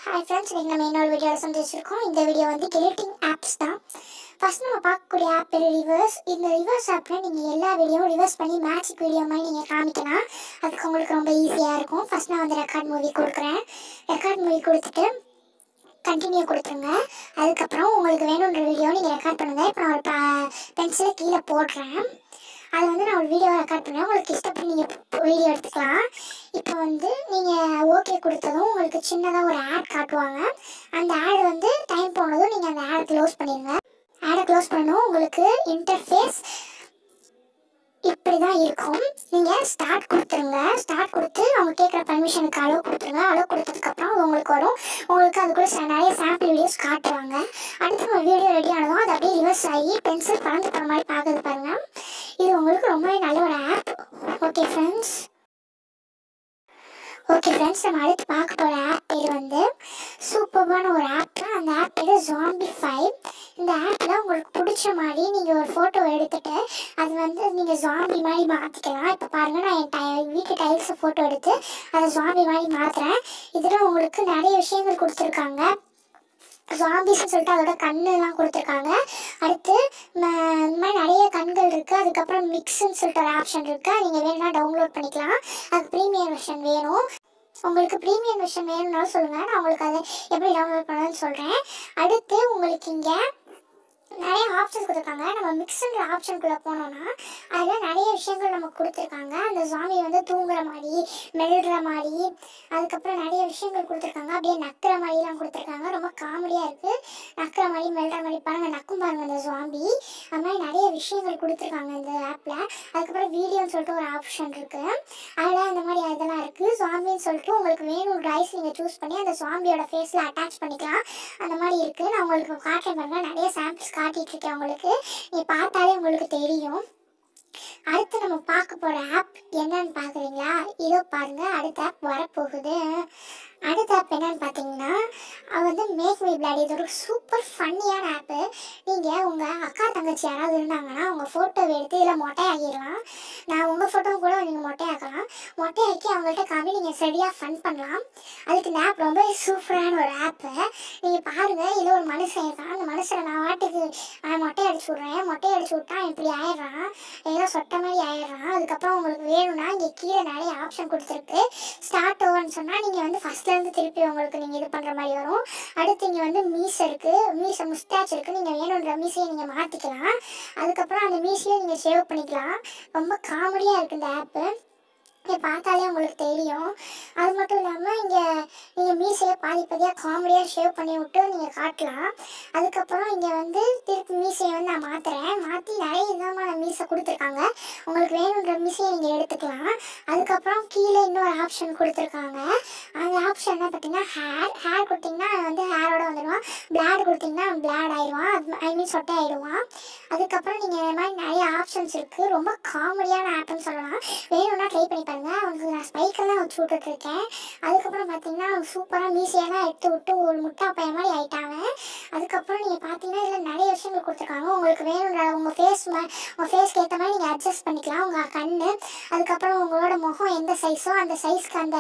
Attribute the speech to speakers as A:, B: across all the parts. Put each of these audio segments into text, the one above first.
A: hi friends இன்றைக்கி நம்ம இன்னொரு வீடியோவில் சந்திச்சிருக்கோம் இந்த வீடியோ வந்து கிரியேட்டிங் ஆப்ஸ் தான் ஃபர்ஸ்ட் நம்ம பார்க்கக்கூடிய ஆப் பேர் ரிவர்ஸ் இந்த ரிவர்ஸ் ஆப்பில் நீங்கள் எல்லா வீடியோவும் ரிவர்ஸ் பண்ணி மேஜிக் வீடியோ மாதிரி நீங்கள் காமிக்கலாம் அதுக்கு உங்களுக்கு ரொம்ப ஈஸியாக இருக்கும் ஃபர்ஸ்ட் நான் வந்து ரெக்கார்ட் மூவி கொடுக்குறேன் ரெக்கார்ட் மூவி கொடுத்துட்டு கண்டினியூ கொடுத்துருங்க அதுக்கப்புறம் உங்களுக்கு வேணுன்ற வீடியோ நீங்கள் ரெக்கார்ட் பண்ணுங்கள் இப்போ நான் ஒரு பென்சிலை கீழே போடுறேன் அது வந்து நான் ஒரு வீடியோ ரெக்கார்ட் பண்ணுறேன் உங்களுக்கு இஷ்டப்பட்டு நீங்கள் வீடியோ எடுத்துக்கலாம் இப்போ வந்து நீங்கள் ஓகே கொடுத்ததும் உங்களுக்கு சின்னதாக ஒரு ஆட் காட்டுவாங்க அந்த ஆட் வந்து டைம் போனதும் நீங்கள் அந்த ஆடை க்ளோஸ் பண்ணிடுங்க ஆடை க்ளோஸ் பண்ணணும் உங்களுக்கு இன்டர்ஃபேஸ் இப்படி தான் இருக்கும் நீங்கள் ஸ்டார்ட் கொடுத்துருங்க ஸ்டார்ட் கொடுத்து அவங்க கேட்குற பர்மிஷனுக்கு அளவு கொடுத்துருங்க அளவு கொடுத்ததுக்கப்புறம் அது உங்களுக்கு வரும் உங்களுக்கு அது கூட சில நிறைய சாம்பிள் வீடியோஸ் காட்டுவாங்க அடுத்து ஒரு வீடியோ ரெடி ஆனதும் அது அப்படியே ரிவர்ஸ் ஆகி பென்சில் பறந்து போகிற மாதிரி பார்க்குது பாருங்க இது உங்களுக்கு ரொம்பவே நல்ல ஒரு app okay friends okay friends நம்ம அடுத்து பார்க்க போகிற ஆப் பேர் வந்து சூப்பர்பான ஒரு ஆப் அந்த ஆப் பேர் ஜாம்பி ஃபைவ் இந்த ஆப்பில் உங்களுக்கு பிடிச்ச மாதிரி நீங்கள் ஒரு ஃபோட்டோ எடுத்துட்டு அது வந்து நீங்கள் ஜாம்பி மாதிரி மாற்றிக்கலாம் இப்போ பாருங்கள் நான் என் டை வீட்டு டைல்ஸை ஃபோட்டோ எடுத்து அதை ஜாம்பி மாதிரி மாற்றுறேன் இதில் உங்களுக்கு நிறைய விஷயங்கள் கொடுத்துருக்காங்க ஜாம்பிஸ்னு சொல்லிட்டு அதோட கண்ணுலாம் கொடுத்துருக்காங்க அடுத்து ம, இந்த மாதிரி நிறைய கண்கள் இருக்குது அதுக்கப்புறம் மிக்ஸ்ன்னு சொல்லிட்டு ஒரு ஆப்ஷன் இருக்குது நீங்கள் வேணும்னா டவுன்லோட் பண்ணிக்கலாம் அது ப்ரீமியர் வெர்ஷன் வேணும் உங்களுக்கு ப்ரீமியம் வெர்ஷன் வேணும்னாலும் சொல்லுங்கள் நான் உங்களுக்கு அதை எப்படி டவுன்லோட் பண்ணணும்னு சொல்கிறேன் அடுத்து உங்களுக்கு இங்கே நிறைய ஆப்ஷன்ஸ் கொடுத்துருக்காங்க நம்ம மிக்ஸுங்கிற ஆப்ஷனுக்குள்ளே போனோம்னா அதில் நிறைய விஷயங்கள் நமக்கு கொடுத்துருக்காங்க அந்த சாமி வந்து தூங்குற மாதிரி மெல்ற மாதிரி அதுக்கப்புறம் நிறைய விஷயங்கள் கொடுத்துருக்காங்க அப்படியே நக்கிற மாதிரிலாம் கொடுத்துருக்காங்க ரொம்ப காமெடியாக இருக்குது நக்கிற மாதிரி மெல்ற மாதிரி பாருங்கள் நக்கும் பாருங்கள் அந்த ஜாம்பி அது மாதிரி நிறைய விஷயங்கள் கொடுத்துருக்காங்க இந்த ஆப்பில் அதுக்கப்புறம் வீடியோன்னு சொல்லிட்டு ஒரு ஆப்ஷன் இருக்குது அதில் அந்த மாதிரி இதெல்லாம் இருக்குது ஜாம்பின்னு சொல்லிட்டு உங்களுக்கு வேணும் ரைஸ் நீங்கள் சூஸ் பண்ணி அந்த ஜாம்பியோட ஃபேஸில் அட்டாச் பண்ணிக்கலாம் அந்த மாதிரி இருக்குது நான் உங்களுக்கு காட்டுறேன் பாருங்க நிறைய சாம்பிள்ஸ் காட்டிட்டு இருக்கேன் உங்களுக்கு நீ பார்த்தாலே உங்களுக்கு தெரியும் அடுத்து நம்ம பார்க்க போகிற ஆப் என்னன்னு பார்க்குறீங்களா இதோ பாருங்க அடுத்த ஆப் வரப்போகுது அடுத்த ஆப் என்னன்னு பார்த்தீங்கன்னா அது வந்து மேக் மை பிளாட் இது ஒரு சூப்பர் ஃபன்னியான ஆப்பு நீங்கள் உங்கள் அக்கா தங்கச்சி யாராவது இருந்தாங்கன்னா உங்கள் ஃபோட்டோவை எடுத்து இதில் மொட்டையாகிடலாம் நான் உங்கள் ஃபோட்டோவும் கூட நீங்கள் மொட்டையாக்கலாம் மொட்டையாக்கி அவங்கள்ட்ட காமி நீங்கள் சரியாக ஃபன் பண்ணலாம் அதுக்கு இந்த ஆப் ரொம்ப சூப்பரான ஒரு ஆப்பு நீங்கள் பாருங்கள் இதில் ஒரு மனுஷன் இருக்கான் அந்த மனுஷனை நான் வாட்டுக்கு அவன் மொட்டை அடிச்சு விட்றேன் மொட்டை அடிச்சு விட்டா இப்படி ஆயிடுறான் ஏதோ சொட்ட மாதிரி ஆயிடுறான் அதுக்கப்புறம் உங்களுக்கு வேணும்னா இங்கே கீழே நிறைய ஆப்ஷன் கொடுத்துருக்கு ஸ்டார்ட் ஓவர்னு சொன்னால் நீங்கள் வந்து ஃபஸ்ட்லேருந்து திருப்பி உங்களுக்கு நீங்கள் இது பண்ணுற மாதிரி வரும் அடுத்து இங்கே வந்து மீஸ் இருக்குது மீசை முஸ்டாச் இருக்குது நீங்கள் வேணுன்ற மீசையை நீங்கள் மாற்றிக்கலாம் அதுக்கப்புறம் அந்த மீசையை நீங்கள் சேவ் பண்ணிக்கலாம் ரொம்ப காமெடியாக இருக்குது இந்த ஆப்பு இங்கே பார்த்தாலே உங்களுக்கு தெரியும் அது மட்டும் இல்லாமல் இங்கே நீங்கள் மீசையை பாதி பாதியாக காமெடியாக ஷேவ் பண்ணி விட்டு நீங்கள் காட்டலாம் அதுக்கப்புறம் இங்கே வந்து திருப்பி மீசையை வந்து நான் மாற்றுறேன் மாற்றி நிறைய விதமான மீசை கொடுத்துருக்காங்க உங்களுக்கு வேணுன்ற மீசையை நீங்கள் எடுத்துக்கலாம் அதுக்கப்புறம் கீழே இன்னொரு ஆப்ஷன் கொடுத்துருக்காங்க அந்த ஆப்ஷன் என்ன பார்த்தீங்கன்னா ஹேர் ஹேர் கொடுத்தீங்கன்னா வந்து ஹேரோட வந்துடுவான் பிளாட் கொடுத்தீங்கன்னா பிளாட் ஆயிடுவான் ஐ மீன் சொட்டை ஆயிடுவான் அதுக்கப்புறம் நீங்கள் இந்த மாதிரி நிறைய ஆப்ஷன்ஸ் இருக்குது ரொம்ப காமெடியான ஆப்னு சொல்லலாம் வேணும்னா ட்ரை பண்ணி பாருங்க அவனுக்கு நான் ஸ்பைக்கெல்லாம் வச்சு விட்டுட்ருக்கேன் அதுக்கப்புறம் பார்த்தீங்கன்னா அவன் சூப்பராக மீசையெல்லாம் எடுத்து விட்டு ஒரு முட்டா பையன் மாதிரி ஆயிட்டாங்க அதுக்கப்புறம் நீங்கள் பார்த்தீங்கன்னா இதில் நிறைய விஷயங்கள் கொடுத்துருக்காங்க உங்களுக்கு வேணுன்ற உங்கள் ஃபேஸ் உங்கள் ஃபேஸ்க்கு ஏற்ற மாதிரி நீங்கள் அட்ஜஸ்ட் பண்ணிக்கலாம் உங்கள் கண் அதுக்கப்புறம் உங்களோட முகம் எந்த சைஸோ அந்த சைஸ்க்கு அந்த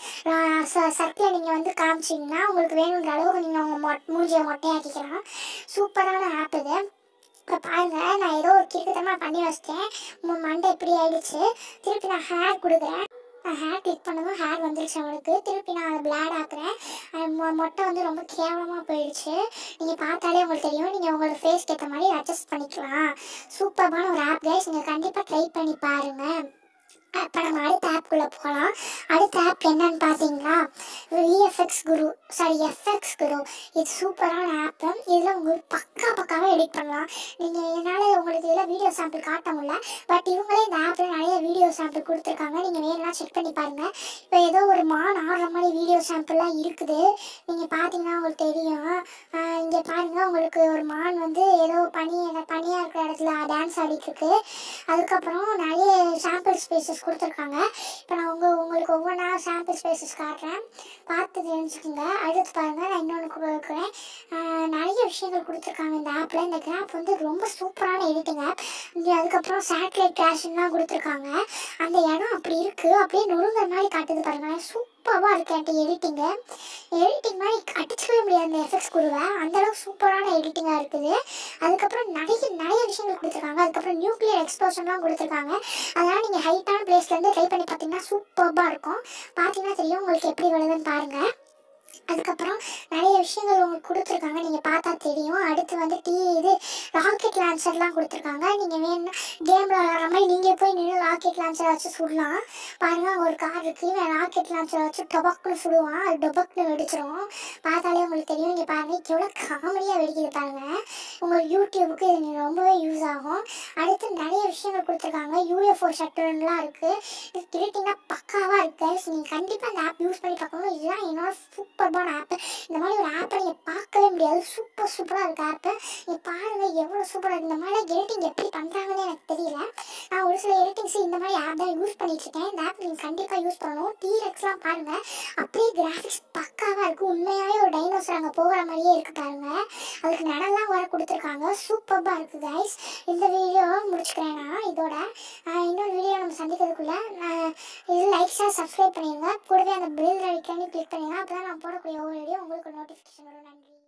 A: சர்க்கிளை நீங்கள் வந்து காமிச்சிங்கன்னா உங்களுக்கு வேணுன்ற அளவுக்கு நீங்கள் உங்கள் மொ மூஞ்சியை மொட்டையாக்கிக்கலாம் சூப்பரான ஆப் இது இப்போ பாருங்க நான் ஏதோ ஒரு கிறுக்குத்தனமாக பண்ணி வச்சிட்டேன் உங்கள் மண்டை இப்படி ஆயிடுச்சு திருப்பி நான் ஹேர் கொடுக்குறேன் நான் ஹேர் கிளிக் பண்ணதும் ஹேர் வந்துருச்சு அவனுக்கு திருப்பி நான் அதை பிளாட் ஆக்குறேன் அது மொ- மொட்டை வந்து ரொம்ப கேவலமாக போயிடுச்சு நீங்கள் பார்த்தாலே உங்களுக்கு தெரியும் நீங்கள் உங்களோட ஃபேஸ்க்கு ஏற்ற மாதிரி அட்ஜஸ்ட் பண்ணிக்கலாம் சூப்பரான ஒரு ஆப் கைஸ் நீங்கள் கண்டிப்பாக ட்ரை பண்ணி பாருங்கள் இப்போ நம்ம அடுத்த ஆப்குள்ளே போகலாம் அடுத்த ஆப் என்னன்னு பார்த்தீங்களா விஎஃப்எக்ஸ் குரு சாரி எஃப்எக்ஸ் குரு இது சூப்பரான ஆப்பு இதில் உங்களுக்கு பக்கா பக்காவாக எடிட் பண்ணலாம் நீங்கள் இதனால் உங்களுக்கு இதில் வீடியோ சாம்பிள் காட்ட முடியல பட் இவங்களே இந்த ஆப்பில் நிறைய வீடியோ சாம்பிள் கொடுத்துருக்காங்க நீங்கள் வேணும்னா செக் பண்ணி பாருங்கள் இப்போ ஏதோ ஒரு மான் ஆடுற மாதிரி வீடியோ சாம்பிள்லாம் இருக்குது நீங்கள் பார்த்தீங்கன்னா உங்களுக்கு தெரியும் இங்கே பாருங்கள் உங்களுக்கு ஒரு மான் வந்து ஏதோ பனி பனியாக இருக்கிற இடத்துல டான்ஸ் ஆடிட்டு இருக்கு அதுக்கப்புறம் நிறைய சாம்பிள் ஸ்பேசஸ் கொடுத்துருக்காங்க இப்போ நான் உங்கள் உங்களுக்கு ஒவ்வொன்றா சாம்பிள் ஸ்பேசஸ் காட்டுறேன் பார்த்து தெரிஞ்சுக்கோங்க அடுத்து பாருங்கள் நான் இன்னொன்று கொடுக்குறேன் ஆஹ் நிறைய விஷயங்கள் கொடுத்துருக்காங்க இந்த ஆப்பில் இந்த ஆப் வந்து ரொம்ப சூப்பரான எடிட்டிங் ஆப் இங்கே அதுக்கப்புறம் சேட்டலைட் கிராஷ்லாம் கொடுத்துருக்காங்க அந்த இடம் அப்படி இருக்குது அப்படியே நொறுங்குற மாதிரி காட்டுது பாருங்களேன் சூப்பர் சூப்பராக இருக்கு என்கிட்ட எடிட்டிங்கு எடிட்டிங் மாதிரி அடிச்சுக்கவே முடியாது அந்த எஃபெக்ட்ஸ் குழுவை அந்தளவுக்கு சூப்பரான எடிட்டிங்காக இருக்குது அதுக்கப்புறம் நிறைய நிறைய விஷயங்கள் கொடுத்துருக்காங்க அதுக்கப்புறம் நியூக்ளியர் எக்ஸ்ப்ளோஷன்லாம் கொடுத்துருக்காங்க அதனால் நீங்கள் ஹைட்டான பிளேஸ்லேருந்து ட்ரை பண்ணி பார்த்தீங்கன்னா சூப்பராக இருக்கும் பார்த்தீங்கன்னா தெரியும் உங்களுக்கு எப்படி வருதுன்னு பாருங்கள் அதுக்கப்புறம் நிறைய விஷயங்கள் உங்களுக்கு கொடுத்துருக்காங்க நீங்கள் பார்த்தா தெரியும் அடுத்து வந்து டீ இது ராக்கெட் லான்ச்சர்லாம் கொடுத்துருக்காங்க நீங்கள் வேணும்னா கேமில் விளாட்ற மாதிரி நீங்கள் போய் நின்று ராக்கெட் லான்ச்சர் வச்சு சுடலாம் பாருங்கள் அங்கே ஒரு கார் இருக்குது இவன் ராக்கெட் லான்ச்சர் வச்சு டொபக்குன்னு சுடுவான் அது டொபக்குன்னு வெடிச்சிரும் பார்த்தாலே உங்களுக்கு தெரியும் இங்கே பாருங்கள் எவ்வளோ காமெடியாக வெடிக்குது பாருங்கள் உங்கள் யூடியூபுக்கு இது ரொம்பவே யூஸ் ஆகும் அடுத்து நிறைய விஷயங்கள் கொடுத்துருக்காங்க யூஎஃப்ஓ ஷட்டர்லாம் இருக்குது இது எடிட்டிங்காக பக்காவாக இருக்குது நீங்கள் கண்டிப்பாக இந்த ஆப் யூஸ் பண்ணி பார்க்கணும் இதுதான் என்னோட சூப்பர்பான ஆப்பு இந்த மாதிரி ஒரு ஆப்பை நீங்கள் பார்க்கவே முடியாது சூப்பர் சூப்பராக இருக்குது ஆப்பு நீங்கள் பாருங்கள் எவ்வளோ சூப்பராக இருக்குது இந்த மாதிரி எடிட்டிங் எப்படி பண்ணுறாங்கன்னு எனக்கு தெரியல நான் ஒரு சில எடிட்டிங்ஸ் இந்த மாதிரி ஆப் தான் யூஸ் பண்ணிட்டுருக்கேன் இந்த ஆப் நீங்கள் கண்டிப்பாக யூஸ் பண்ணணும் டீரெக்ஸ்லாம் பாருங்கள் அப்படியே கிராஃபிக்ஸ் பக்காவாக இருக்குது உண்மையாகவே ஒரு டைனோசர் அங்கே போகிற மாதிரியே இருக்குது பாருங்கள் அதுக்கு நடலாம் வர கொடுத்துருக்காங்க சூப்பராக இருக்குது கைஸ் இந்த வீடியோ முடிச்சுக்கிறேன் நான் இதோட ஆஹ் இன்னொரு வீடியோ நம்ம சந்திக்கிறதுக்குள்ள நான் இது லைக் ஷேர் சப்ஸ்கிரைப் பண்ணிடுங்க கூடவே அந்த பெல் அடிக்கணும் கிளிக் பண்ணிடுங்க அப்போ தான் நான் போடக்கூடிய ஒவ்வொரு வீடியோ உங்களுக்கு நோட்டிஃபிகேஷன் வரும் நன்றி